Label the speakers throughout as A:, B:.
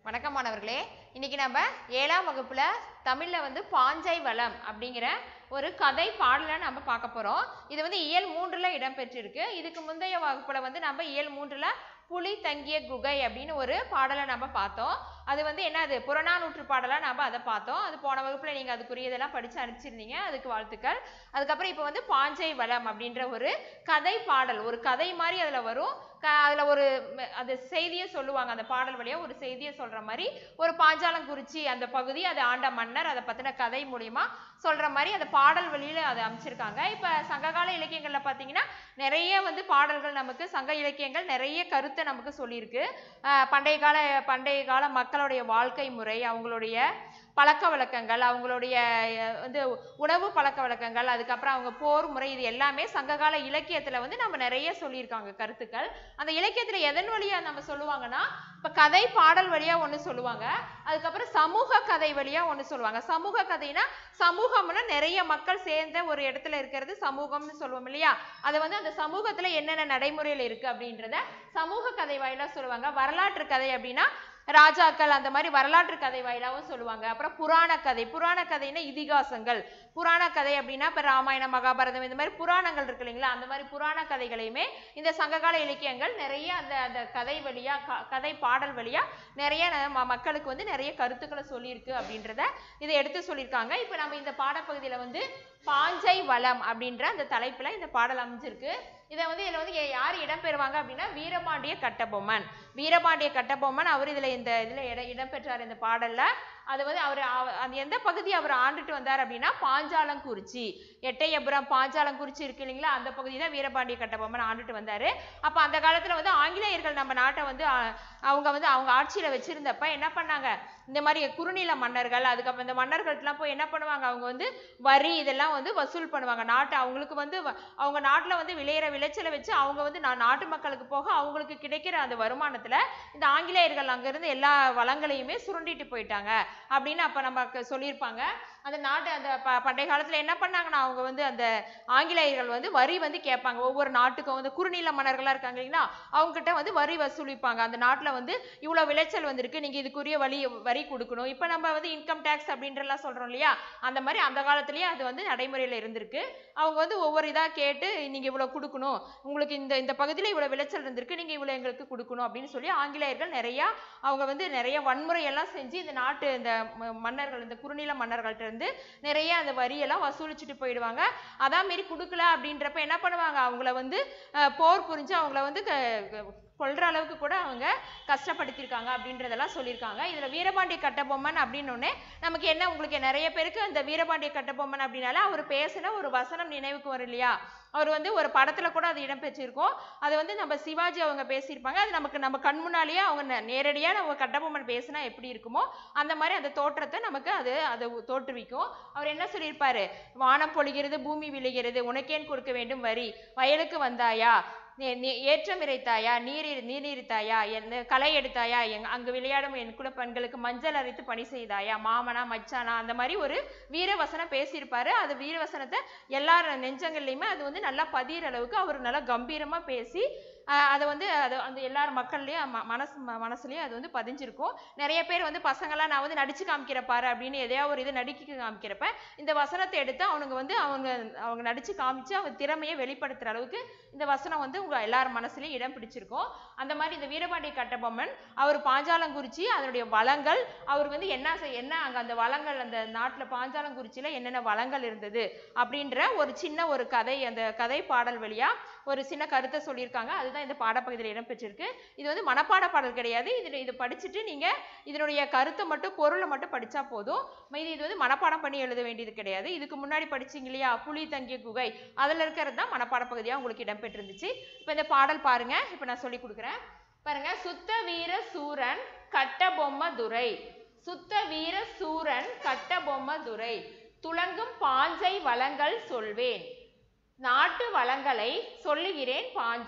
A: வணக்கம் மாணவர்களே இன்னைக்கு நம்ம ஏழாம் வகுப்புல தமிழ்ல வந்து பாஞ்சை வளம் அப்படிங்கிற ஒரு கதை பாடலை நம்ம பார்க்க போறோம் இது வந்து இயல் மூன்றுல இடம்பெற்றிருக்கு இதுக்கு முந்தைய வகுப்புல வந்து நம்ம இயல் மூன்றுல புலி தங்கிய குகை அப்படின்னு ஒரு பாடலை நம்ம பார்த்தோம் அது வந்து என்னது புறநானூற்று பாடலா நம்ம அதை பார்த்தோம் அது போன வகுப்புல நீங்க அதுக்குரியதெல்லாம் படிச்சு அனுப்பிச்சிருந்தீங்க அதுக்கு வாழ்த்துக்கள் அதுக்கப்புறம் இப்போ வந்து பாஞ்சை வளம் அப்படின்ற ஒரு கதை பாடல் ஒரு கதை மாதிரி அதுல வரும் க அதுல ஒரு ம- அந்த செய்தியை சொல்லுவாங்க அந்த பாடல் வழியா ஒரு செய்தியை சொல்ற மாதிரி ஒரு பாஞ்சாலங்குறிச்சி அந்த பகுதி அது ஆண்ட மன்னர் அதை பத்தின கதை மூலியமா சொல்ற மாதிரி அந்த பாடல் வழியில அதை அமைச்சிருக்காங்க இப்ப சங்ககால இலக்கியங்கள்ல பாத்தீங்கன்னா நிறைய வந்து பாடல்கள் நமக்கு சங்க இலக்கியங்கள் நிறைய கருத்தை நமக்கு சொல்லியிருக்கு அஹ் பண்டைய கால பண்டைய கால மக்களுடைய வாழ்க்கை முறை அவங்களுடைய பழக்க வழக்கங்கள் அவங்களுடைய அஹ், வந்து உணவு பழக்க வழக்கங்கள் அதுக்கப்புறம் அவங்க போர் முறை இது எல்லாமே சங்ககால இலக்கியத்துல வந்து நம்ம நிறைய சொல்லியிருக்காங்க கருத்துக்கள் அந்த இலக்கியத்துல எதன் வழியா நம்ம சொல்லுவாங்கன்னா இப்ப கதை பாடல் வழியா ஒண்ணு சொல்லுவாங்க அதுக்கப்புறம் சமூக கதை வழியா ஒண்ணு சொல்லுவாங்க சமூக கதைனா சமூகம்னா நிறைய மக்கள் சேர்ந்த ஒரு இடத்துல இருக்கிறது சமூகம்னு சொல்லுவோம் இல்லையா அது வந்து அந்த சமூகத்துல என்னென்ன நடைமுறையில் இருக்கு அப்படின்றத சமூக கதை வாயிலா சொல்லுவாங்க வரலாற்று கதை அப்படின்னா ராஜாக்கள் அந்த மாதிரி வரலாற்று கதை வாயிலாவும் சொல்லுவாங்க அப்புறம் புராண கதை புராண கதைன்னா இதிகாசங்கள் புராண கதை அப்படின்னா இப்ப ராமாயணம் மகாபாரதம் இந்த மாதிரி புராணங்கள் இருக்கு இல்லைங்களா அந்த மாதிரி புராண கதைகளையுமே இந்த சங்ககால இலக்கியங்கள் நிறைய அந்த அந்த கதை வழியா க- கதை பாடல் வழியா நிறைய ந- ம- மக்களுக்கு வந்து நிறைய கருத்துக்களை சொல்லியிருக்கு அப்படின்றத இதை எடுத்து சொல்லியிருக்காங்க இப்ப நம்ம இந்த பாடப்பகுதியில வந்து பாஞ்சை வளம் அப்படின்ற அந்த தலைப்புல இந்த பாடல் அமைஞ்சிருக்கு இதை வந்து இதுல வந்து யா- யார் இடம்பெறுவாங்க அப்படின்னா வீரபாண்டிய கட்டபொம்மன் வீரபாண்டிய கட்டபொம்மன் அவர் இதுல இந்த இதுல இட இடம்பெற்றார் இந்த பாடல்ல அது வந்து அவர் அந்த எந்த பகுதி அவர் ஆண்டுட்டு வந்தார் அப்படின்னா பாஞ்சாலங்குறிச்சி எட்டயபுரம் பாஞ்சாலங்குறிச்சி இருக்கு இல்லைங்களா அந்த பகுதி தான் வீரபாண்டிய கட்டபொம்மன் ஆண்டுட்டு வந்தாரு அப்ப அந்த காலத்துல வந்து ஆங்கிலேயர்கள் நம்ம நாட்டை வந்து அ- அவங்க வந்து அவங்க ஆட்சியில வச்சிருந்தப்ப என்ன பண்ணாங்க இந்த மாதிரி குறுநில மன்னர்கள் அதுக்கப்புறம் இந்த மன்னர்கள்ட்டலாம் போய் என்ன பண்ணுவாங்க அவங்க வந்து வரி இதெல்லாம் வந்து வசூல் பண்ணுவாங்க நாட்டு அவங்களுக்கு வந்து வ- அவங்க நாட்டுல வந்து விளையிற விளைச்சலை வச்சு அவங்க வந்து நா- நாட்டு மக்களுக்கு போக அவங்களுக்கு கிடைக்கிற அந்த வருமானத்துல இந்த ஆங்கிலேயர்கள் அங்கிருந்து எல்லா வளங்களையுமே சுருண்டிட்டு போயிட்டாங்க அப்படின்னு அப்ப நமக்கு சொல்லியிருப்பாங்க அந்த நாட்டு அந்த ப- பண்டைய காலத்துல என்ன பண்ணாங்கன்னா அவங்க வந்து அந்த ஆங்கிலேயர்கள் வந்து வரி வந்து கேட்பாங்க ஒவ்வொரு நாட்டுக்கும் வந்து குறுநில மன்னர்களா இருக்காங்க இல்லைங்களா அவங்க கிட்ட வந்து வரி வசூலிப்பாங்க அந்த நாட்டுல வந்து இவ்வளவு விளைச்சல் வந்திருக்கு நீங்க இதுக்குரிய வரி வரி கொடுக்கணும் இப்ப நம்ம வந்து இன்கம் டேக்ஸ் அப்படின்றலாம் சொல்றோம் இல்லையா அந்த மாதிரி அந்த காலத்திலேயே அது வந்து நடைமுறையில இருந்திருக்கு அவங்க வந்து ஒவ்வொரு இதா கேட்டு நீங்க இவ்வளவு கொடுக்கணும் உங்களுக்கு இந்த இந்த பகுதியில இவ்வளவு விளைச்சல் இருந்திருக்கு நீங்க இவ்வளவு எங்களுக்கு கொடுக்கணும் அப்படின்னு சொல்லி ஆங்கிலேயர்கள் நிறைய அவங்க வந்து நிறைய வன்முறை எல்லாம் செஞ்சு இந்த நாட்டு இந்த ம- மன்னர்கள் இந்த குறுநில மன்னர்கள்ட்ட இருந்து நிறைய அந்த வரியெல்லாம் வசூலிச்சுட்டு போயிடுவாங்க அதான் மாரி கொடுக்கல அப்படின்றப்ப என்ன பண்ணுவாங்க அவங்கள வந்து அஹ், போர் புரிஞ்சு அவங்கள வந்து க- க- கொல்ற அளவுக்கு கூட அவங்க கஷ்டப்படுத்தியிருக்காங்க அப்படின்றதெல்லாம் சொல்லியிருக்காங்க இதுல வீரபாண்டிய கட்டபொம்மன் அப்படின்னு உடனே நமக்கு என்ன உங்களுக்கு நிறைய பேருக்கு அந்த வீரபாண்டிய கட்டபொம்மன் அப்படின்னால அவர் பேசின ஒரு வசனம் நினைவுக்கு வரும் இல்லையா அவர் வந்து ஒரு படத்துல கூட அது இடம்பெற்றிருக்கும் அது வந்து நம்ம சிவாஜி அவங்க பேசியிருப்பாங்க அது நமக்கு நம்ம கண் முன்னாலேயே அவங்க நே- நேரடியா நம்ம கட்டபொம்மன் பேசினா எப்படி இருக்குமோ அந்த மாதிரி அந்த தோற்றத்தை நமக்கு அது அது தோற்றுவிக்கும் அவர் என்ன சொல்லியிருப்பாரு வானம் பொழிகிறது பூமி விழுகிறது உனக்கேன் கொடுக்க வேண்டும் வரி வயலுக்கு வந்தாயா நே- நே- ஏற்றம் இறைத்தாயா நீர் இரு- நீர் இறைத்தாயா என்ன களை எடுத்தாயா எங் அங்கு விளையாடும் என் குல பெண்களுக்கு மஞ்சள் அரைத்து பணி செய்தாயா மாமனா மச்சானா அந்த மாதிரி ஒரு வீரவசனம் பேசியிருப்பாரு அது வீரவசனத்தை எல்லார் நெஞ்சங்கள்லையுமே அது வந்து நல்லா பதியிற அளவுக்கு அவர் நல்லா கம்பீரமா பேசி ஆஹ் அதை வந்து அது அந்த எல்லார் மக்கள்லயும் ம- மனசு ம- மனசுலயும் அது வந்து பதிஞ்சிருக்கும் நிறைய பேர் வந்து பசங்களாம் நான் வந்து நடிச்சு காமிக்கிற பாரு அப்படின்னு எதையா ஒரு இது நடிக்க காமிக்கிறப்ப இந்த வசனத்தை எடுத்து அவனுங்க வந்து அவங்க அவங்க நடிச்சு காமிச்சு அவங்க திறமையை வெளிப்படுத்துற அளவுக்கு இந்த வசனம் வந்து உங்க எல்லார் மனசுலயும் இடம் பிடிச்சிருக்கும் அந்த மாதிரி இந்த வீரபாண்டிய கட்டபொம்மன் அவர் பாஞ்சாலங்குறிச்சி அதனுடைய வளங்கள் அவர் வந்து என்ன செய்- என்ன அங்க அந்த வளங்கள் அந்த நாட்டுல பாஞ்சாலங்குறிச்சியில என்னென்ன வளங்கள் இருந்தது அப்படின்ற ஒரு சின்ன ஒரு கதை அந்த கதை பாடல் வழியா ஒரு சின்ன கருத்தை சொல்லியிருக்காங்க அதுதான் இந்த பாடப்பகுதியில் இடம்பெற்றிருக்கு இது வந்து மனப்பாட பாடல் கிடையாது இதுல இது படிச்சுட்டு நீங்க இதனுடைய கருத்தை மட்டும் பொருளை மட்டும் படிச்சா போதும் மீதி இது வந்து மனப்பாடம் பண்ணி எழுத வேண்டியது கிடையாது இதுக்கு முன்னாடி படிச்சீங்க இல்லையா புலி தங்கிய குகை அதுல இருக்கிறது தான் மனப்பாட பகுதியா உங்களுக்கு இடம்பெற்றிருந்துச்சு இப்ப இந்த பாடல் பாருங்க இப்ப நான் சொல்லி கொடுக்குறேன் பாருங்க சுத்த வீர சூரன் கட்டபொம்ம துரை சுத்த வீர சூரன் கட்டபொம்ம துரை துலங்கும் பாஞ்சை வளங்கள் சொல்வேன் நாட்டு வளங்களை சொல்லுகிறேன் பாஞ்சை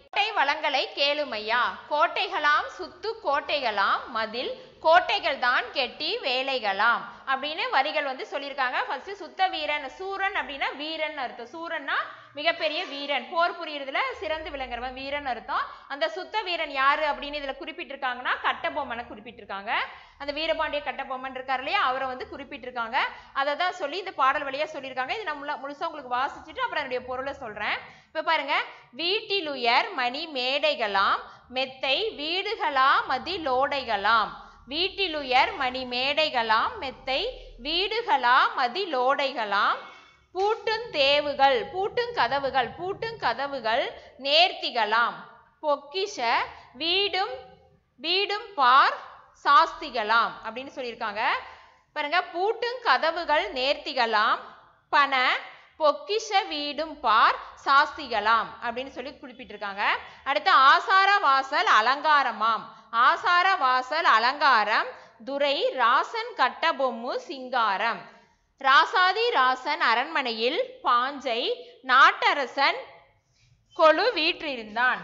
A: கோட்டை வளங்களை கேளுமையா கோட்டைகளாம் சுத்து கோட்டைகளாம் மதில் கோட்டைகள் தான் கெட்டி வேலைகளாம் அப்படின்னு வரிகள் வந்து சொல்லியிருக்காங்க ஃபர்ஸ்ட் சுத்த வீரன் சூரன் அப்படின்னா வீரன் அர்த்தம் சூரன்னா மிகப்பெரிய வீரன் போர் புரியறதுல சிறந்து விளங்குறவன் வீரன் அர்த்தம் அந்த சுத்த வீரன் யாரு அப்படின்னு இதுல குறிப்பிட்டிருக்காங்கன்னா கட்டபொம்மனை குறிப்பிட்டிருக்காங்க அந்த வீரபாண்டிய கட்டபொம்மன் இருக்கார் இல்லையா அவரை வந்து குறிப்பிட்டிருக்காங்க அதை தான் சொல்லி இந்த பாடல் வழியா சொல்லியிருக்காங்க இது நான் முழு- முழுசா உங்களுக்கு வாசிச்சுட்டு அப்புறம் அதனுடைய பொருளை சொல்றேன் இப்ப பாருங்க வீட்டிலுயர் மணி மேடைகளாம் மெத்தை வீடுகளா மதி லோடைகளாம் வீட்டிலுயர் மணி மேடைகளாம் மெத்தை வீடுகளா மதி லோடைகளாம் பூட்டுங் தேவுகள் பூட்டுங் கதவுகள் பூட்டுங் கதவுகள் நேர்த்திகளாம் பொக்கிஷ வீடும் வீடும் பார் சாஸ்திகளாம் அப்படின்னு சொல்லியிருக்காங்க பாருங்க பூட்டுங் கதவுகள் நேர்த்திகளாம் பண பொக்கிஷ வீடும் பார் சாஸ்திகளாம் அப்படின்னு சொல்லி குறிப்பிட்டிருக்காங்க அடுத்து ஆசார வாசல் அலங்காரமாம் ஆசார வாசல் அலங்காரம் துரை ராசன் கட்டபொம்மு சிங்காரம் ராசாதி ராசன் அரண்மனையில் பாஞ்சை நாட்டரசன் கொலு வீற்றிருந்தான்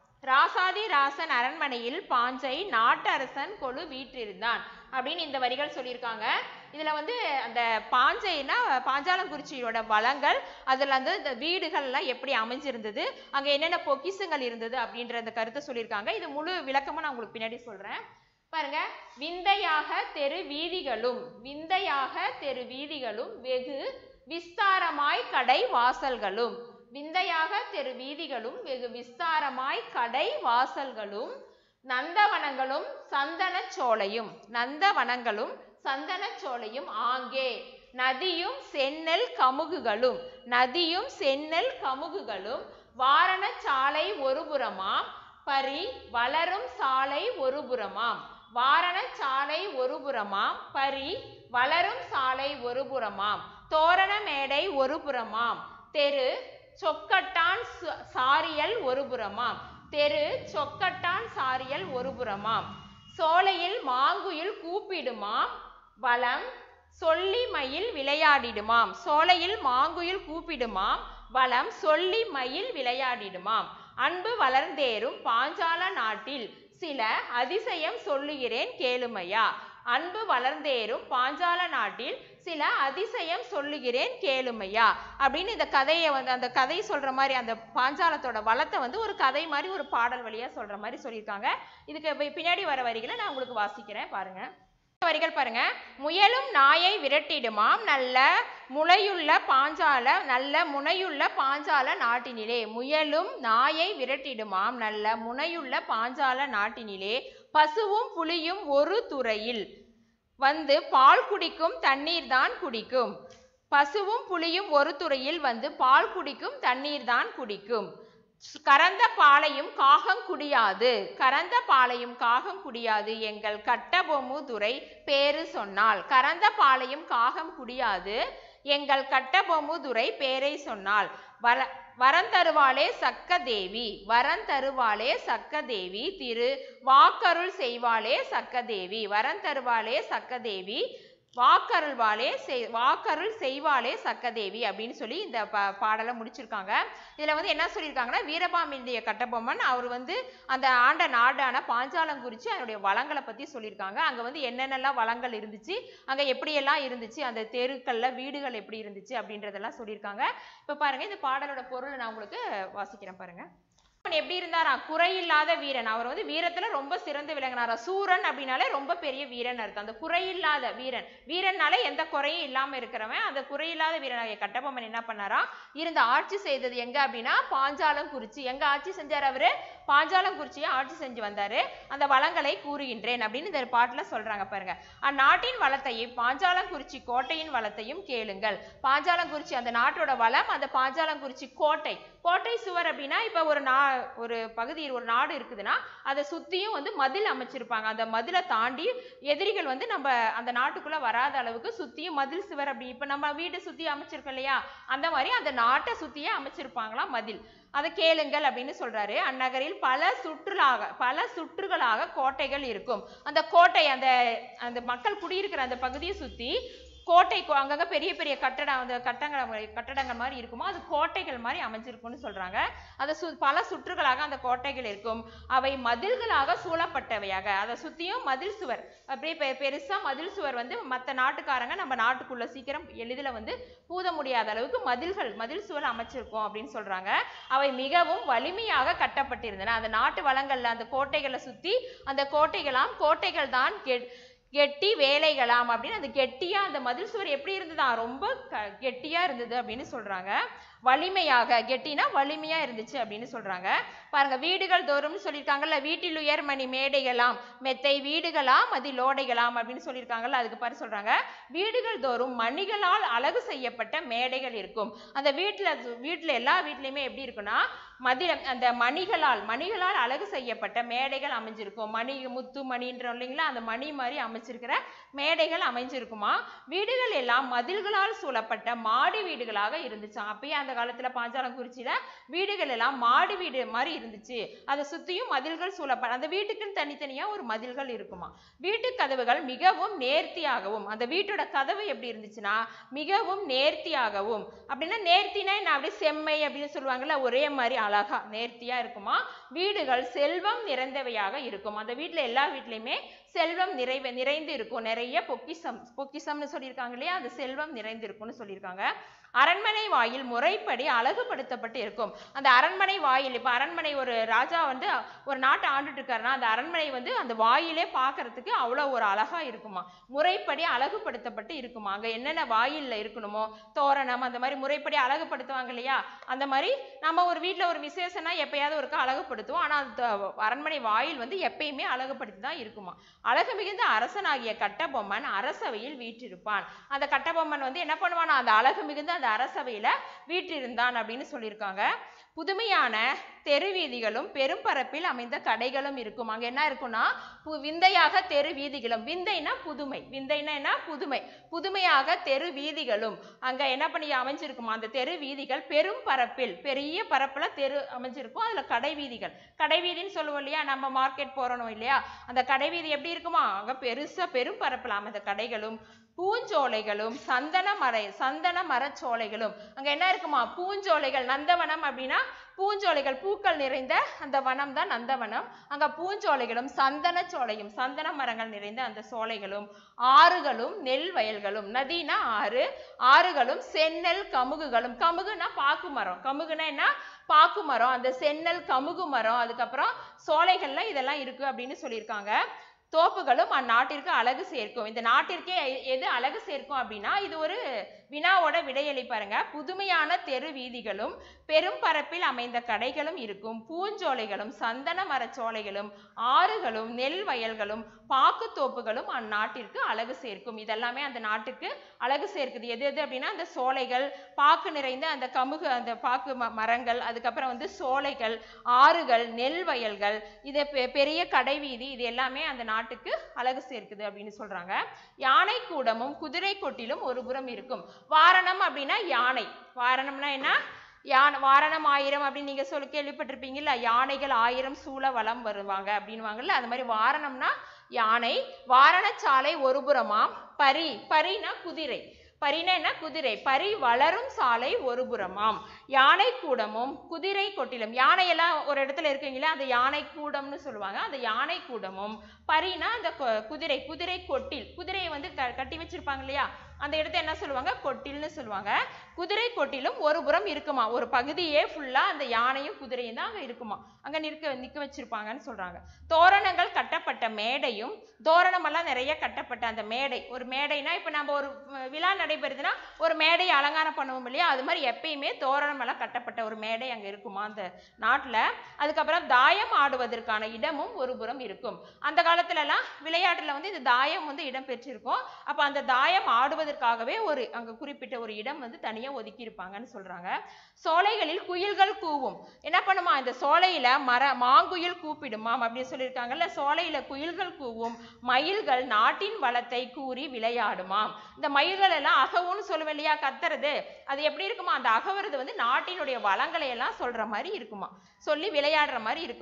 A: ராசாதி ராசன் அரண்மனையில் பாஞ்சை நாட்டரசன் கொலு வீற்றிருந்தான் அப்படின்னு இந்த வரிகள் சொல்லியிருக்காங்க இதுல வந்து அந்த பாஞ்சைனா பாஞ்சாலங்குறிச்சியோட வளங்கள் அதுல வந்து இந்த வீடுகள் எல்லாம் எப்படி அமைஞ்சிருந்தது அங்க என்னென்ன பொக்கிஷங்கள் இருந்தது அப்படின்ற அந்த கருத்தை சொல்லியிருக்காங்க இது முழு விளக்கமா நான் உங்களுக்கு பின்னாடி சொல்றேன் பாருங்க விந்தையாக தெரு வீதிகளும் விந்தையாக தெரு வீதிகளும் வெகு விஸ்தாரமாய் கடை வாசல்களும் விந்தையாக தெரு வீதிகளும் வெகு விஸ்தாரமாய் கடை வாசல்களும் நந்தவனங்களும் சந்தனச் சோலையும் நந்தவனங்களும் சந்தனச் சோலையும் ஆங்கே நதியும் செந்நெல் கமுகுகளும் நதியும் செந்நெல் கமுகுகளும் வாரண சாலை ஒருபுறமாம் பரி வளரும் சாலை ஒருபுறமாம் வாரண சாலை ஒருபுறமாம் பரி வளரும் சாலை ஒருபுறமாம் தோரண மேடை ஒருபுறமாம் தெரு சொக்கட்டான் சு- சாரியல் ஒருபுறமாம் தெரு சொக்கட்டான் சாரியல் ஒருபுறமாம் சோலையில் மாங்குயில் கூப்பிடுமாம் வளம் சொல்லி மயில் விளையாடிடுமாம் சோலையில் மாங்குயில் கூப்பிடுமாம் வளம் சொல்லி மயில் விளையாடிடுமாம் அன்பு வளர்ந்தேறும் பாஞ்சால நாட்டில் சில அதிசயம் சொல்லுகிறேன் கேளுமையா அன்பு வளர்ந்தேறும் பாஞ்சால நாட்டில் சில அதிசயம் சொல்லுகிறேன் கேளுமையா அப்படின்னு இந்த கதையை வந்து அந்த கதை சொல்ற மாதிரி அந்த பாஞ்சாலத்தோட வளத்தை வந்து ஒரு கதை மாதிரி ஒரு பாடல் வழியா சொல்ற மாதிரி சொல்லியிருக்காங்க இதுக்கு பி- பின்னாடி வர வரிகளை நான் உங்களுக்கு வாசிக்கிறேன் பாருங்க வரிகள் பாருங்க முயலும் நாயை விரட்டிடுமாம் நல்ல முளையுள்ள பாஞ்சால நல்ல முனையுள்ள பாஞ்சால நாட்டினிலே முயலும் நாயை விரட்டிடுமாம் நல்ல முனையுள்ள பாஞ்சால நாட்டினிலே பசுவும் புலியும் ஒரு துறையில் வந்து பால் குடிக்கும் தண்ணீர் தான் குடிக்கும் பசுவும் புலியும் ஒரு துறையில் வந்து பால் குடிக்கும் தண்ணீர் தான் குடிக்கும் கறந்த பாலையும் காகம் குடியாது கறந்த பாலையும் காகம் குடியாது எங்கள் கட்டபொம்மு துரை பேரு சொன்னால் கறந்த பாலையும் காகம் குடியாது எங்கள் கட்டபொம்மு துரை பேரை சொன்னால் வர வரந்தருவாளே சக்கதேவி வரந்தருவாளே சக்கதேவி திரு வாக்கருள் செய்வாளே சக்கதேவி வரந்தருவாளே சக்கதேவி வாக்கருள்வாளே செய் வாக்கருள் செய்வாளே சக்கதேவி அப்படின்னு சொல்லி இந்த ப பாடலை முடிச்சிருக்காங்க இதுல வந்து என்ன சொல்லியிருக்காங்கன்னா வீரபாமிந்திய கட்டபொம்மன் அவர் வந்து அந்த ஆண்ட நாடான பாஞ்சாலங்குறிச்சி அதனுடைய வளங்களை பத்தி சொல்லியிருக்காங்க அங்க வந்து என்னென்னலாம் வளங்கள் இருந்துச்சு அங்க எப்படியெல்லாம் இருந்துச்சு அந்த தெருக்கள்ல வீடுகள் எப்படி இருந்துச்சு அப்படின்றதெல்லாம் சொல்லியிருக்காங்க இப்ப பாருங்க இந்த பாடலோட பொருளை நான் உங்களுக்கு வாசிக்கிறேன் பாருங்க அவன் எப்படி இருந்தாரா குறையில்லாத வீரன் அவர் வந்து வீரத்துல ரொம்ப சிறந்து விளங்கினாரா சூரன் அப்படின்னாலே ரொம்ப பெரிய வீரன் அர்த்தம் அந்த குறையில்லாத வீரன் வீரன்னாலே எந்த குறையும் இல்லாம இருக்கிறவன் அந்த குறையில்லாத வீரனாகிய கட்டபொம்மன் என்ன பண்ணாரா இருந்து ஆட்சி செய்தது எங்க அப்படின்னா பாஞ்சாலங்குறிச்சி எங்க ஆட்சி செஞ்சார் அவரு பாஞ்சாலங்குறிச்சியை ஆட்சி செஞ்சு வந்தாரு அந்த வளங்களை கூறுகின்றேன் அப்படின்னு இந்த பாட்டுல சொல்றாங்க பாருங்க அந்நாட்டின் வளத்தையும் பாஞ்சாலங்குறிச்சி கோட்டையின் வளத்தையும் கேளுங்கள் பாஞ்சாலங்குறிச்சி அந்த நாட்டோட வளம் அந்த பாஞ்சாலங்குறிச்சி கோட்டை கோட்டை சுவர் அப்படின்னா இப்ப ஒரு நா ஒரு பகுதி ஒரு நாடு இருக்குதுன்னா அதை சுத்தியும் வந்து மதில் அமைச்சிருப்பாங்க அந்த மதிலை தாண்டி எதிரிகள் வந்து நம்ம அந்த நாட்டுக்குள்ள வராத அளவுக்கு சுத்தியும் மதில் சுவர் அப்படி இப்ப நம்ம வீடு சுத்தி அமைச்சிருக்கோம் இல்லையா அந்த மாதிரி அந்த நாட்டை சுத்தியே அமைச்சிருப்பாங்களாம் மதில் அதை கேளுங்கள் அப்படின்னு சொல்றாரு அந்நகரில் பல சுற்றுலாக பல சுற்றுகளாக கோட்டைகள் இருக்கும் அந்த கோட்டை அந்த அந்த மக்கள் குடியிருக்கிற அந்த பகுதியை சுத்தி கோட்டை கோ- அங்கங்க பெரிய பெரிய கட்டடம் அந்த கட்டங்கள் கட்டடங்கள் மாதிரி இருக்குமோ அது கோட்டைகள் மாதிரி அமைஞ்சிருக்கும்னு சொல்றாங்க அது சு பல சுற்றுகளாக அந்த கோட்டைகள் இருக்கும் அவை மதில்களாக சூழப்பட்டவையாக அதை சுத்தியும் மதில் சுவர் அப்படியே பெ- பெருசா மதில் சுவர் வந்து மற்ற நாட்டுக்காரங்க நம்ம நாட்டுக்குள்ள சீக்கிரம் எளிதில் வந்து பூத முடியாத அளவுக்கு மதில்கள் மதில் சுவர் அமைச்சிருக்கோம் அப்படின்னு சொல்றாங்க அவை மிகவும் வலிமையாக கட்டப்பட்டிருந்தன அந்த நாட்டு வளங்கள்ல அந்த கோட்டைகளை சுத்தி அந்த கோட்டைகளாம் கோட்டைகள் தான் கெ- கெட்டி வேலைகளாம் அப்படின்னு அது கெட்டியா அந்த மதில் சுவர் எப்படி இருந்ததா ரொம்ப க- கெட்டியா இருந்தது அப்படின்னு சொல்றாங்க வலிமையாக கெட்டினா வலிமையா இருந்துச்சு அப்படின்னு சொல்றாங்க பாருங்க வீடுகள் தோறும்னு சொல்லியிருக்காங்கல்ல வீட்டில் உயர்மணி மேடைகளாம் மெத்தை வீடுகளாம் மதிலோடைகளாம் அப்படின்னு சொல்லியிருக்காங்கல்ல அதுக்கு பாரு சொல்றாங்க வீடுகள் தோறும் மணிகளால் அழகு செய்யப்பட்ட மேடைகள் இருக்கும் அந்த வீட்டுல வீட்டுல எல்லா வீட்லயுமே எப்படி இருக்குன்னா மதில அந்த மணிகளால் மணிகளால் அழகு செய்யப்பட்ட மேடைகள் அமைஞ்சிருக்கும் மணி முத்து மணின்றோம் இல்லைங்களா அந்த மணி மாதிரி அமைச்சிருக்கிற மேடைகள் அமைஞ்சிருக்குமா வீடுகள் எல்லாம் மதில்களால் சூழப்பட்ட மாடி வீடுகளாக இருந்துச்சாம் அப்பயே அந்த காலத்துல பாஞ்சாலங்குறிச்சியில வீடுகள் எல்லாம் மாடி வீடு மாதிரி இருந்துச்சு அதை சுத்தியும் மதில்கள் சூழப்பட அந்த வீட்டுக்குன்னு தனித்தனியா ஒரு மதில்கள் இருக்குமா வீட்டு கதவுகள் மிகவும் நேர்த்தியாகவும் அந்த வீட்டோட கதவு எப்படி இருந்துச்சுன்னா மிகவும் நேர்த்தியாகவும் அப்படின்னா நேர்த்தினா என்ன அப்படியே செம்மை அப்படின்னு சொல்லுவாங்கல்ல ஒரே மாதிரி அழகா நேர்த்தியா இருக்குமா வீடுகள் செல்வம் நிறைந்தவையாக இருக்கும் அந்த வீட்ல எல்லா வீட்லயுமே செல்வம் நிறைவு நிறைந்து இருக்கும் நிறைய பொக்கிஷம் பொக்கிஷம்னு சொல்லியிருக்காங்க இல்லையா அது செல்வம் நிறைந்து இருக்கும்னு சொல்லியிருக்காங்க அரண்மனை வாயில் முறைப்படி அழகுபடுத்தப்பட்டு இருக்கும் அந்த அரண்மனை வாயில் இப்ப அரண்மனை ஒரு ராஜா வந்து ஒரு நாட்டை ஆண்டுட்டு இருக்காருன்னா அந்த அரண்மனை வந்து அந்த வாயிலே பார்க்கிறதுக்கு அவ்வளவு ஒரு அழகா இருக்குமா முறைப்படி அழகுபடுத்தப்பட்டு இருக்குமா அங்க என்னென்ன வாயில்ல இருக்கணுமோ தோரணம் அந்த மாதிரி முறைப்படி அழகுபடுத்துவாங்க இல்லையா அந்த மாதிரி நம்ம ஒரு வீட்ல ஒரு விசேஷம்னா எப்பயாவது ஒருக்கா அழகுபடுத்துவோம் ஆனா அந்த அரண்மனை வாயில் வந்து எப்பயுமே அழகுபடுத்தி தான் இருக்குமா அழகு மிகுந்த அரசனாகிய கட்டபொம்மன் அரசவையில் வீற்றிருப்பான் அந்த கட்டபொம்மன் வந்து என்ன பண்ணுவானா அந்த அழகு மிகுந்த அந்த அரசவையில வீற்றிருந்தான் அப்படின்னு சொல்லியிருக்காங்க புதுமையான தெரு வீதிகளும் பெரும் பரப்பில் அமைந்த கடைகளும் இருக்கும் அங்க என்ன இருக்கும்னா பு- விந்தையாக தெரு வீதிகளும் விந்தைனா புதுமை விந்தைனா என்ன புதுமை புதுமையாக தெரு வீதிகளும் அங்க என்ன பண்ணி அமைஞ்சிருக்குமா அந்த தெரு வீதிகள் பெரும் பரப்பில் பெரிய பரப்புல தெரு அமைஞ்சிருக்கும் அதுல கடை வீதிகள் கடை வீதின்னு சொல்லுவோம் இல்லையா நம்ம மார்க்கெட் போறோம் இல்லையா அந்த கடை வீதி எப்படி இருக்குமா அங்க பெருசா பெரும் பரப்புல அமைந்த கடைகளும் பூஞ்சோலைகளும் சந்தன மர சந்தன மரச்சோலைகளும் அங்க என்ன இருக்குமா பூஞ்சோலைகள் நந்தவனம் அப்படின்னா பூஞ்சோலைகள் பூக்கள் நிறைந்த அந்த வனம் தான் நந்தவனம் அங்க பூஞ்சோலைகளும் சந்தன சோலையும் சந்தன மரங்கள் நிறைந்த அந்த சோலைகளும் ஆறுகளும் நெல் வயல்களும் நதினா ஆறு ஆறுகளும் செந்நெல் கமுகுகளும் கமுகுனா பாக்கு மரம் கமுகுனா என்ன பாக்கு மரம் அந்த செந்நெல் கமுகு மரம் அதுக்கப்புறம் சோலைகள்ல இதெல்லாம் இருக்கு அப்படின்னு சொல்லியிருக்காங்க தோப்புகளும் அந்நாட்டிற்கு அழகு சேர்க்கும் இந்த நாட்டிற்கே எ- எது அழகு சேர்க்கும் அப்படின்னா இது ஒரு வினாவோட விடையளி பாருங்க புதுமையான தெரு வீதிகளும் பெரும் பரப்பில் அமைந்த கடைகளும் இருக்கும் பூஞ்சோலைகளும் சந்தன மரச்சோலைகளும் ஆறுகளும் நெல் வயல்களும் பாக்கு தோப்புகளும் அந்நாட்டிற்கு அழகு சேர்க்கும் இதெல்லாமே அந்த நாட்டுக்கு அழகு சேர்க்குது எது எது அப்படின்னா அந்த சோலைகள் பாக்கு நிறைந்த அந்த கமுகு அந்த பாக்கு ம- மரங்கள் அதுக்கப்புறம் வந்து சோலைகள் ஆறுகள் நெல் வயல்கள் இது பெ- பெரிய கடை வீதி இது எல்லாமே அந்த நாட்டுக்கு அழகு சேர்க்குது அப்படின்னு சொல்றாங்க யானை கூடமும் குதிரை கொட்டிலும் ஒரு புறம் இருக்கும் வாரணம் அப்படின்னா யானை வாரணம்னா என்ன யானை வாரணம் ஆயிரம் அப்படின்னு நீங்க சொல்லி கேள்விப்பட்டிருப்பீங்கல்ல யானைகள் ஆயிரம் சூழ வலம் வருவாங்க அப்படின்னுவாங்கல்ல அது மாதிரி வாரணம்னா யானை வாரணச்சாலை ஒரு புறமாம் பரி பரினா குதிரை பரினா என்ன குதிரை பரி வளரும் சாலை ஒரு புறமாம் யானை கூடமும் குதிரை கொட்டிலும் யானையெல்லாம் ஒரு இடத்துல இருக்குங்களா அந்த யானை கூடம்னு சொல்லுவாங்க அந்த யானை கூடமும் பரினா அந்த கொ- குதிரை குதிரை கொட்டில் குதிரையை வந்து க- கட்டி வச்சிருப்பாங்க இல்லையா அந்த இடத்த என்ன சொல்லுவாங்க கொட்டில்னு சொல்லுவாங்க குதிரை கொட்டிலும் ஒரு புறம் இருக்குமா ஒரு பகுதியே ஃபுல்லா அந்த யானையும் குதிரையும் தான் அங்க இருக்குமா அங்க நிற்க நிக்க வச்சிருப்பாங்கன்னு சொல்றாங்க தோரணங்கள் கட்டப்பட்ட மேடையும் தோரணமெல்லாம் நிறைய கட்டப்பட்ட அந்த மேடை ஒரு மேடைனா இப்ப நம்ம ஒரு அஹ், விழா நடைபெறுதுன்னா ஒரு மேடையை அலங்காரம் பண்ணுவோம் இல்லையா அது மாதிரி எப்பயுமே தோரணம் எல்லாம் கட்டப்பட்ட ஒரு மேடை அங்க இருக்குமா அந்த நாட்டுல அதுக்கப்புறம் தாயம் ஆடுவதற்கான இடமும் ஒரு புறம் இருக்கும் அந்த காலத்துல எல்லாம் விளையாட்டுல வந்து இந்த தாயம் வந்து இடம் பெற்றிருக்கும் அப்ப அந்த தாயம் ஆடுவதற்காகவே ஒரு அங்க குறிப்பிட்ட ஒரு இடம் வந்து தனியா ஒதுக்கி இருப்பாங்கன்னு சொல்றாங்க சோலைகளில் குயில்கள் கூவும் என்ன பண்ணுமா இந்த சோலையில மர மாங்குயில் கூப்பிடுமாம் அப்படின்னு சொல்லியிருக்காங்கல்ல சோலையில குயில்கள் கூவும் மயில்கள் நாட்டின் வளத்தை கூறி விளையாடுமாம் இந்த மயில்கள் எல்லாம் அகவுன்னு சொல்லுவேன் இல்லையா கத்துறது அது எப்படி இருக்குமா அந்த அகவுறது வந்து நாட்டினுடைய வளங்களை எல்லாம் சொல்ற மாதிரி இருக்குமா சொல்லி விளையாடுற மாதிரி இருக்குமா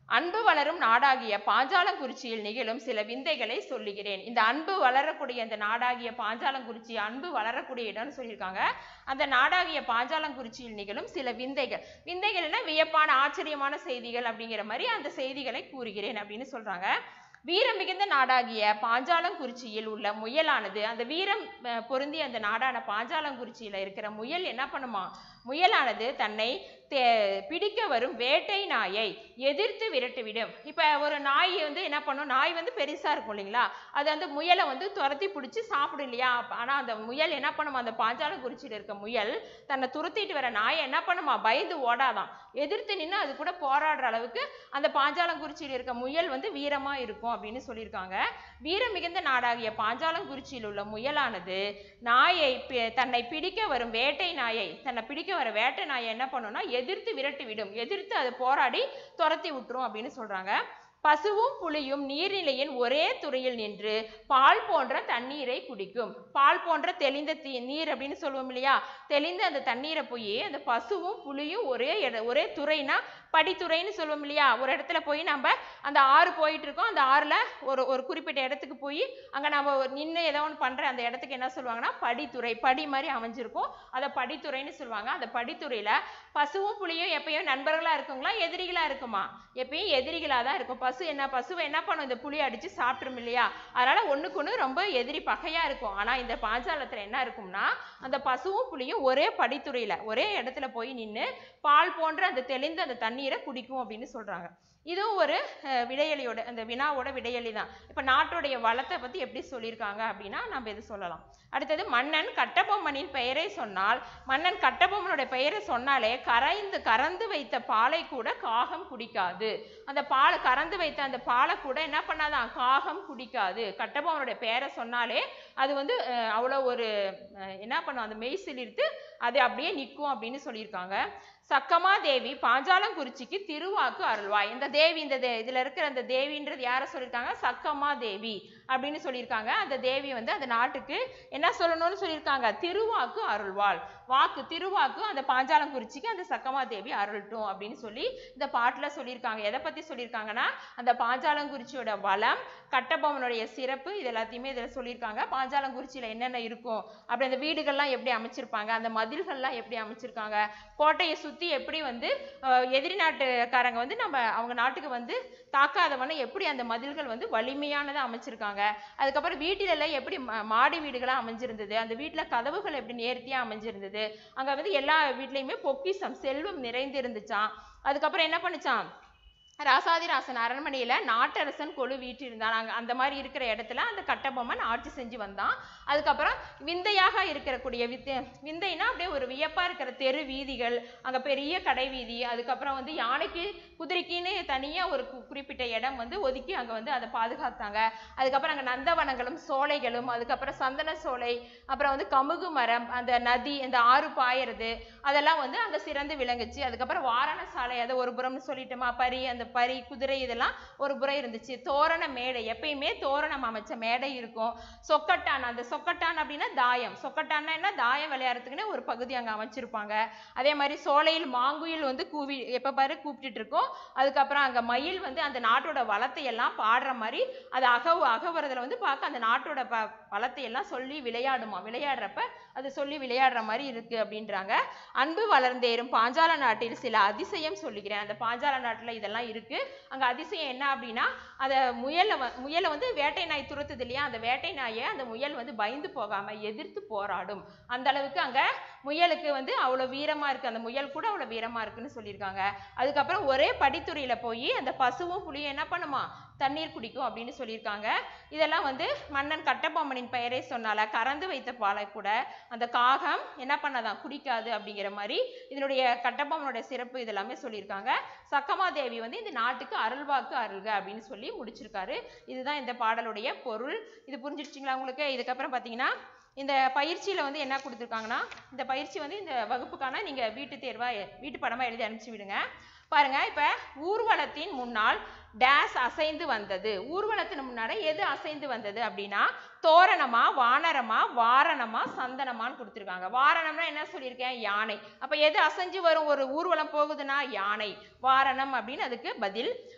A: அன்பு வளரும் நாடாகிய பாஞ்சாலங்குறிச்சியில் நிகழும் சில விந்தைகளை சொல்லுகிறேன் இந்த அன்பு வளரக்கூடிய அந்த நாடாகிய பாஞ்சாலங்குறிச்சி அன்பு வளரக்கூடிய இடம்னு சொல்லியிருக்காங்க அந்த நாடாகிய பாஞ்சாலங்குறிச்சியில் நிகழும் சில விந்தைகள் விந்தைகள்னா வியப்பான ஆச்சரியமான செய்திகள் அப்படிங்கிற மாதிரி அந்த செய்திகளை கூறுகிறேன் அப்படின்னு சொல்றாங்க வீரம் மிகுந்த நாடாகிய பாஞ்சாலங்குறிச்சியில் உள்ள முயலானது அந்த வீரம் அஹ், பொருந்திய அந்த நாடான பாஞ்சாலங்குறிச்சியில இருக்கிற முயல் என்ன பண்ணுமா முயலானது தன்னை தே- பிடிக்க வரும் வேட்டை நாயை எதிர்த்து விரட்டிவிடும் இப்ப ஒரு நாய் வந்து என்ன பண்ணும் நாய் வந்து பெருசா இருக்கும் இல்லைங்களா அது அந்த முயலை வந்து துரத்தி பிடிச்சி சாப்பிடும் இல்லையா அப்ப- ஆனா அந்த முயல் என்ன பண்ணுமா அந்த பாஞ்சாலங்குறிச்சியில இருக்க முயல் தன்னை துரத்திட்டு வர நாயை என்ன பண்ணுமா பயந்து ஓடாதான் எதிர்த்து நின்று அது கூட போராடுற அளவுக்கு அந்த பாஞ்சாலங்குறிச்சியில் இருக்க முயல் வந்து வீரமா இருக்கும் அப்படின்னு சொல்லியிருக்காங்க வீரம் மிகுந்த நாடாகிய பாஞ்சாலங்குறிச்சியில் உள்ள முயலானது நாயை பி- தன்னை பிடிக்க வரும் வேட்டை நாயை தன்னை பிடிக்க வர வேட்டை நாயை என்ன பண்ணும்னா எதிர்த்து விரட்டி விடும் எதிர்த்து அது போராடி துரத்தி விட்டுரும் அப்படின்னு சொல்றாங்க பசுவும் புலியும் நீர்நிலையின் ஒரே துறையில் நின்று பால் போன்ற தண்ணீரை குடிக்கும் பால் போன்ற தெளிந்த தீ நீர் அப்படின்னு சொல்லுவோம் இல்லையா தெளிந்த அந்த தண்ணீரை போய் அந்த பசுவும் புலியும் ஒரே இட ஒரே துறைனா படித்துறைன்னு சொல்லுவோம் இல்லையா ஒரு இடத்துல போய் நம்ம அந்த ஆறு போயிட்டு இருக்கோம் அந்த ஆறுல ஒரு ஒரு குறிப்பிட்ட இடத்துக்கு போய் அங்க நம்ம நின்று ஏதோ ஒன்று பண்ற அந்த இடத்துக்கு என்ன சொல்லுவாங்கன்னா படித்துறை படி மாதிரி அமைஞ்சிருக்கும் அதை படித்துறைன்னு சொல்லுவாங்க அந்த படித்துறையில பசுவும் புலியும் எப்பயும் நண்பர்களா இருக்குங்களா எதிரிகளா இருக்குமா எப்பயும் எதிரிகளா தான் இருக்கும் பசு என்ன பசுவை என்ன பண்ணும் இந்த புலி அடிச்சு சாப்பிட்டுரும் இல்லையா அதனால ஒண்ணுக்கு ஒண்ணு ரொம்ப எதிரி பகையா இருக்கும் ஆனா இந்த பாஞ்சாலத்துல என்ன இருக்கும்னா அந்த பசுவும் புலியும் ஒரே படித்துறையில ஒரே இடத்துல போய் நின்னு பால் போன்ற அந்த தெளிந்த அந்த தண்ணீரை குடிக்கும் அப்படின்னு சொல்றாங்க இதுவும் ஒரு அஹ், விடையலியோட அந்த வினாவோட விடையலி தான் இப்ப நாட்டுடைய வளத்தை பத்தி எப்படி சொல்லியிருக்காங்க அப்படின்னா நம்ம இது சொல்லலாம் அடுத்தது மன்னன் கட்டபொம்மனின் பெயரை சொன்னால் மன்னன் கட்டபொம்மனுடைய பெயரை சொன்னாலே கரைந்து கறந்து வைத்த பாலை கூட காகம் குடிக்காது அந்த பால் கறந்து வைத்த அந்த பாலை கூட என்ன பண்ணாதான் காகம் குடிக்காது கட்டபொம்மனுடைய பெயரை சொன்னாலே அது வந்து அஹ், அவ்வளோ ஒரு அஹ், என்ன பண்ணும் அந்த மெய் சிலிர்த்து அது அப்படியே நிற்கும் அப்படின்னு சொல்லியிருக்காங்க சக்கமா தேவி பாஞ்சாலங்குறிச்சிக்கு திருவாக்கு அருள்வாய் இந்த தேவி இந்த தே இதுல இருக்கிற அந்த தேவின்றது யாரை சொல்லியிருக்காங்க சக்கமா தேவி அப்படின்னு சொல்லியிருக்காங்க அந்த தேவி வந்து அந்த நாட்டுக்கு என்ன சொல்லணும்னு சொல்லியிருக்காங்க திருவாக்கு அருள்வாள் வாக்கு திருவாக்கு அந்த பாஞ்சாலங்குறிச்சிக்கு அந்த சக்கமா தேவி அருள்ட்டும் அப்படின்னு சொல்லி இந்த பாட்டுல சொல்லியிருக்காங்க எதை பத்தி சொல்லியிருக்காங்கன்னா அந்த பாஞ்சாலங்குறிச்சியோட வளம் கட்டபொம்மனுடைய சிறப்பு இது எல்லாத்தையுமே இதுல சொல்லியிருக்காங்க பாஞ்சாலங்குறிச்சியில என்னென்ன இருக்கும் அப்படி அந்த வீடுகள்லாம் எப்படி அமைச்சிருப்பாங்க அந்த மதில்கள்லாம் எப்படி அமைச்சிருக்காங்க கோட்டையை சுத்தி எப்படி வந்து அஹ், எதிரி நாட்டுக்காரங்க வந்து நம்ம அவங்க நாட்டுக்கு வந்து தாக்காதவன எப்படி அந்த மதில்கள் வந்து வலிமையானதா அமைச்சிருக்காங்க அதுக்கப்புறம் வீட்டில எல்லாம் எப்படி ம- மாடி வீடுகளா அமைஞ்சிருந்தது அந்த வீட்டுல கதவுகள் எப்படி நேர்த்தியா அமைஞ்சிருந்தது அங்க வந்து எல்லா வீட்லயுமே பொக்கிஷம் செல்வம் நிறைந்திருந்துச்சாம் அதுக்கப்புறம் என்ன பண்ணுச்சான் ராசாதிராசன் அரண்மனையில நாட்டரசன் கொலு வீற்றிருந்தான் அங்க அந்த மாதிரி இருக்கிற இடத்துல அந்த கட்டபொம்மன் ஆட்சி செஞ்சு வந்தான் அதுக்கப்புறம் விந்தையாக இருக்கக்கூடிய வித்து விந்தைனா அப்படியே ஒரு வியப்பா இருக்கிற தெரு வீதிகள் அங்க பெரிய கடை வீதி அதுக்கப்புறம் வந்து யானைக்கு குதிரைக்குன்னு தனியா ஒரு கு- குறிப்பிட்ட இடம் வந்து ஒதுக்கி அங்க வந்து அதை பாதுகாத்தாங்க அதுக்கப்புறம் அங்க நந்தவனங்களும் சோலைகளும் அதுக்கப்புறம் சந்தன சோலை அப்புறம் வந்து கமுகு மரம் அந்த நதி அந்த ஆறு பாயறது அதெல்லாம் வந்து அங்க சிறந்து விளங்குச்சு அதுக்கப்புறம் வாரண சாலை அதை ஒரு புறம்னு சொல்லிட்டோமா பரி அந்த பரி குதிரை இதெல்லாம் ஒரு புறம் இருந்துச்சு தோரண மேடை எப்பயுமே தோரணம் அமைச்ச மேடை இருக்கும் சொக்கட்டான் அந்த சொக்கட்டான் அப்படின்னா தாயம் சொக்கட்டான்னா என்ன தாயம் விளையாடுறதுக்குன்னு ஒரு பகுதி அங்க அமைச்சிருப்பாங்க அதே மாதிரி சோலையில் மாங்குயில் வந்து கூவி எப்ப பாரு கூப்பிட்டுட்டு இருக்கோம் அதுக்கப்புறம் அங்க மயில் வந்து அந்த நாட்டோட வளத்தை எல்லாம் பாடுற மாதிரி அது அகவு அகவுறதுல வந்து பார்க்க அந்த நாட்டோட ப வளத்தை எல்லாம் சொல்லி விளையாடுமா விளையாடுறப்ப அது சொல்லி விளையாடுற மாதிரி இருக்கு அப்படின்றாங்க அன்பு வளர்ந்தேறும் பாஞ்சால நாட்டில் சில அதிசயம் சொல்லுகிறேன் அந்த பாஞ்சால நாட்டுல இதெல்லாம் இருக்கு அங்க அதிசயம் என்ன அப்படின்னா அத முயலை வ- முயலை வந்து வேட்டை நாய் துரத்துது இல்லையா அந்த வேட்டை நாயை அந்த முயல் வந்து பயந்து போகாம எதிர்த்து போராடும் அந்த அளவுக்கு அங்க முயலுக்கு வந்து அவ்வளவு வீரமா இருக்கு அந்த முயல் கூட அவ்வளவு வீரமா இருக்குன்னு சொல்லியிருக்காங்க அதுக்கப்புறம் ஒரே படித்துறையில போய் அந்த பசுவும் புலியும் என்ன பண்ணுமா தண்ணீர் குடிக்கும் அப்படின்னு சொல்லியிருக்காங்க இதெல்லாம் வந்து மன்னன் கட்டபொம்மனின் பெயரை சொன்னால கறந்து வைத்த பாலை கூட அந்த காகம் என்ன பண்ணாதான் குடிக்காது அப்படிங்கிற மாதிரி இதனுடைய கட்டபொம்மனுடைய சிறப்பு இதெல்லாமே சொல்லியிருக்காங்க சக்கமாதேவி வந்து இந்த நாட்டுக்கு அருள்வாக்கு அருள்க அப்படின்னு சொல்லி முடிச்சிருக்காரு இதுதான் இந்த பாடலுடைய பொருள் இது புரிஞ்சிருச்சுங்களா உங்களுக்கு இதுக்கப்புறம் பார்த்தீங்கன்னா இந்த பயிற்சியில வந்து என்ன கொடுத்துருக்காங்கன்னா இந்த பயிற்சி வந்து இந்த வகுப்புக்கான நீங்க வீட்டு தேர்வா எ- வீட்டு படமா எழுதி அனுப்பிச்சு விடுங்க பாருங்க இப்ப ஊர்வலத்தின் முன்னால் டேஸ் அசைந்து வந்தது ஊர்வலத்தின் முன்னாடி எது அசைந்து வந்தது அப்படின்னா தோரணமா வானரமா வாரணமா சந்தனமான்னு கொடுத்துருக்காங்க வாரணம்னா என்ன சொல்லியிருக்கேன் யானை அப்ப எது அசைஞ்சு வரும் ஒரு ஊர்வலம் போகுதுன்னா யானை வாரணம் அப்படின்னு அதுக்கு பதில்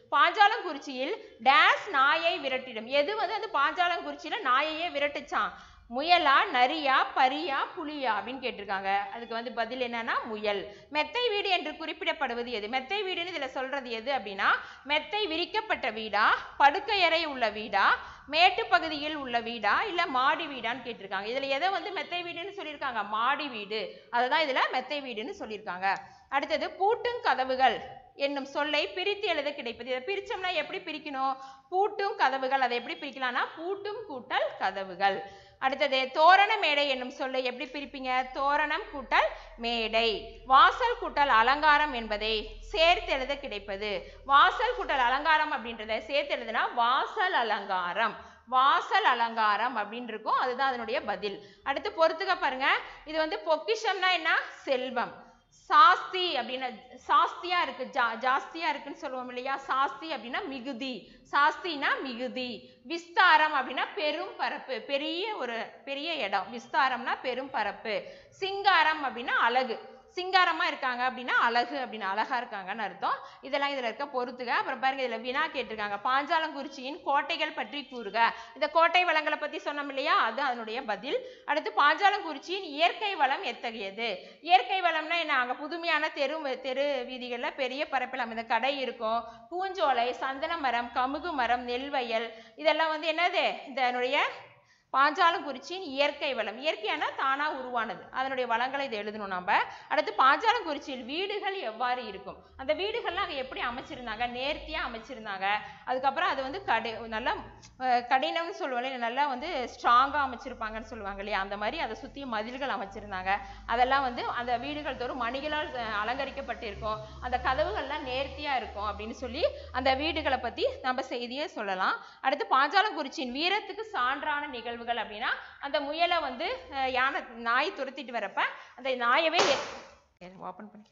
A: பாஞ்சாலங்குறிச்சியில் டேஸ் நாயை விரட்டிடும் எது வந்து அந்த பாஞ்சாலங்குறிச்சியில நாயையே விரட்டுச்சான் முயலா நரியா பரியா புலியா அப்படின்னு கேட்டிருக்காங்க அதுக்கு வந்து பதில் என்னன்னா முயல் மெத்தை வீடு என்று குறிப்பிடப்படுவது எது மெத்தை வீடுன்னு இதுல சொல்றது எது அப்படின்னா மெத்தை விரிக்கப்பட்ட வீடா படுக்கையறை உள்ள வீடா மேட்டு பகுதியில் உள்ள வீடா இல்ல மாடி வீடான்னு கேட்டிருக்காங்க இதுல எதை வந்து மெத்தை வீடுன்னு சொல்லியிருக்காங்க மாடி வீடு அதுதான் இதுல மெத்தை வீடுன்னு சொல்லியிருக்காங்க அடுத்தது பூட்டும் கதவுகள் என்னும் சொல்லை பிரித்து எழுத கிடைப்பது இதை பிரிச்சோம்னா எப்படி பிரிக்கணும் பூட்டும் கதவுகள் அதை எப்படி பிரிக்கலாம்னா பூட்டும் கூட்டல் கதவுகள் அடுத்தது தோரண மேடை என்னும் சொல்லை எப்படி பிரிப்பீங்க தோரணம் கூட்டல் மேடை வாசல் கூட்டல் அலங்காரம் என்பதை சேர்த்து எழுத கிடைப்பது வாசல் கூட்டல் அலங்காரம் அப்படின்றத சேர்த்து எழுதுனா வாசல் அலங்காரம் வாசல் அலங்காரம் அப்படின்னு இருக்கும் அதுதான் அதனுடைய பதில் அடுத்து பொறுத்துக்க பாருங்க இது வந்து பொக்கிஷம்னா என்ன செல்வம் சாஸ்தி அப்படின்னா சாஸ்தியா இருக்கு ஜா ஜாஸ்தியா இருக்குன்னு சொல்லுவோம் இல்லையா சாஸ்தி அப்படின்னா மிகுதி சாஸ்தினா மிகுதி விஸ்தாரம் அப்படின்னா பெரும் பரப்பு பெரிய ஒரு பெரிய இடம் விஸ்தாரம்னா பெரும் பரப்பு சிங்காரம் அப்படின்னா அழகு சிங்காரமா இருக்காங்க அப்படின்னா அழகு அப்படின்னு அழகா இருக்காங்கன்னு அர்த்தம் இதெல்லாம் இதுல இருக்க பொறுத்துக அப்புறம் பாருங்க இதுல வினா கேட்டிருக்காங்க பாஞ்சாலங்குறிச்சியின் கோட்டைகள் பற்றி கூறுக இந்த கோட்டை வளங்களை பத்தி சொன்னோம் இல்லையா அது அதனுடைய பதில் அடுத்து பாஞ்சாலங்குறிச்சியின் இயற்கை வளம் எத்தகையது இயற்கை வளம்னா என்ன அங்க புதுமையான தெரு தெரு வீதிகள்ல பெரிய பரப்பில் அமைந்த கடை இருக்கும் பூஞ்சோலை சந்தன மரம் கமுகு மரம் நெல் வயல் இதெல்லாம் வந்து என்னது இதனுடைய பாஞ்சாலங்குறிச்சியின் இயற்கை வளம் இயற்கையான தானா உருவானது அதனுடைய வளங்களை இதை எழுதணும் நம்ம அடுத்து பாஞ்சாலங்குறிச்சியில் வீடுகள் எவ்வாறு இருக்கும் அந்த வீடுகள்லாம் அங்கே எப்படி அமைச்சிருந்தாங்க நேர்த்தியா அமைச்சிருந்தாங்க அதுக்கப்புறம் அது வந்து கடை நல்லா அஹ், கடினம்னு சொல்லுவோம் நல்லா வந்து ஸ்ட்ராங்கா அமைச்சிருப்பாங்கன்னு சொல்லுவாங்க இல்லையா அந்த மாதிரி அதை சுத்தி மதில்கள் அமைச்சிருந்தாங்க அதெல்லாம் வந்து அந்த வீடுகள் தோறும் மணிகளால் அஹ், அலங்கரிக்கப்பட்டிருக்கும் அந்த கதவுகள்லாம் நேர்த்தியா இருக்கும் அப்படின்னு சொல்லி அந்த வீடுகளை பத்தி நம்ம செய்தியை சொல்லலாம் அடுத்து பாஞ்சாலங்குறிச்சியின் வீரத்துக்கு சான்றான நிகழ்வுகள் அப்படின்னா அந்த முயலை வந்து அஹ், யானை நாய் துரத்திட்டு வரப்ப அந்த நாயவே ஓப்பன் பண்ணி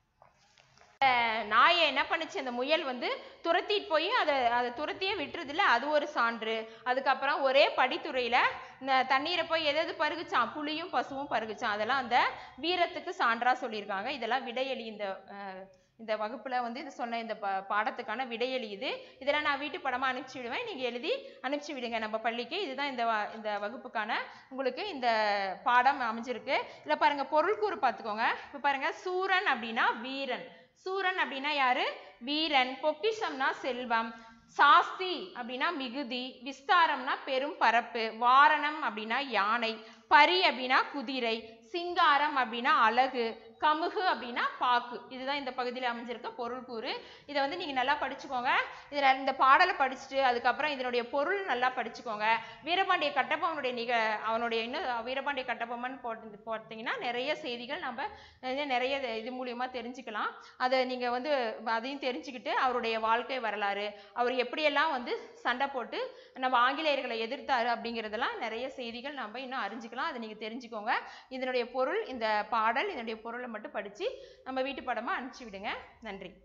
A: அஹ், நாயை என்ன பண்ணுச்சு அந்த முயல் வந்து துரத்திட்டு போய் அதை அதை துரத்தியே விட்டுறதில்ல அது ஒரு சான்று அதுக்கப்புறம் ஒரே படித்துறையில இந்த தண்ணீரை போய் எது எது பருகுச்சான் புலியும் பசுவும் பருகுச்சான் அதெல்லாம் அந்த வீரத்துக்கு சான்றா சொல்லியிருக்காங்க இதெல்லாம் விடையெளி இந்த அஹ், இந்த வகுப்புல வந்து இது சொன்ன இந்த ப பாடத்துக்கான விடையெளி இது இதெல்லாம் நான் வீட்டு படமா அனுப்பிச்சி விடுவேன் நீங்க எழுதி அனுப்பிச்சி விடுங்க நம்ம பள்ளிக்கு இதுதான் இந்த வ- இந்த வகுப்புக்கான உங்களுக்கு இந்த பாடம் அமைஞ்சிருக்கு இதுல பாருங்க பொருள் கூறு பார்த்துக்கோங்க இப்ப பாருங்க சூரன் அப்படின்னா வீரன் சூரன் அப்படின்னா யாரு வீரன் பொக்கிஷம்னா செல்வம் சாஸ்தி அப்படின்னா மிகுதி விஸ்தாரம்னா பெரும் பரப்பு வாரணம் அப்படின்னா யானை பரி அப்படின்னா குதிரை சிங்காரம் அப்படின்னா அழகு கமுகு அப்படின்னா பாக்கு இதுதான் இந்த பகுதியில் அமைஞ்சிருக்க பொருள் கூறு இதை வந்து நீங்கள் நல்லா படிச்சுக்கோங்க இதில் இந்த பாடலை படிச்சுட்டு அதுக்கப்புறம் இதனுடைய பொருள் நல்லா படிச்சுக்கோங்க வீரபாண்டிய கட்டபொம்மனுடைய நிக அவனுடைய இன்னும் வீரபாண்டிய கட்டபொம்மன் போட்டு போட்டிங்கன்னா நிறைய செய்திகள் நம்ம நிறைய- நிறைய இது மூலியமா தெரிஞ்சுக்கலாம் அதை நீங்கள் வந்து அதையும் தெரிஞ்சுக்கிட்டு அவருடைய வாழ்க்கை வரலாறு அவர் எப்படியெல்லாம் வந்து சண்டை போட்டு நம்ம ஆங்கிலேயர்களை எதிர்த்தாரு அப்படிங்கிறதெல்லாம் நிறைய செய்திகள் நம்ம இன்னும் அறிஞ்சுக்கலாம் அதை நீங்கள் தெரிஞ்சுக்கோங்க இதனுடைய பொருள் இந்த பாடல் இதனுடைய பொருளை மட்டும் படித்து நம்ம வீட்டு படமாக அனுப்பிச்சி விடுங்க நன்றி